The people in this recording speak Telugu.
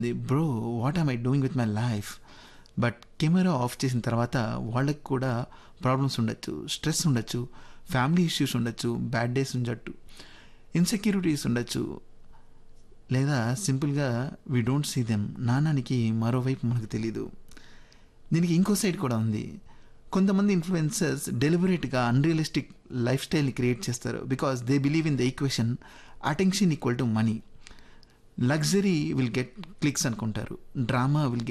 bro what am I doing with my life but camera off చేసిన తర్వాత వాళ్ళకి కూడా ప్రాబ్లమ్స్ ఉండొచ్చు స్ట్రెస్ ఉండొచ్చు ఫ్యామిలీ ఇష్యూస్ ఉండొచ్చు బ్యాడ్ డేస్ ఉండొచ్చు ఇన్సెక్యూరిటీస్ ఉండొచ్చు లేదా సింపుల్గా వీ డోంట్ సీ దెమ్ నానానికి మరోవైపు మనకు తెలీదు దీనికి ఇంకో సైడ్ కూడా ఉంది కొంతమంది ఇన్ఫ్లుయెన్సర్స్ డెలిబరేట్గా అన్రియలిస్టిక్ లైఫ్ స్టైల్ని క్రియేట్ చేస్తారు because they believe in the equation attention equal to money luxury will get clicks అనుకుంటారు డ్రామా విల్ గెట్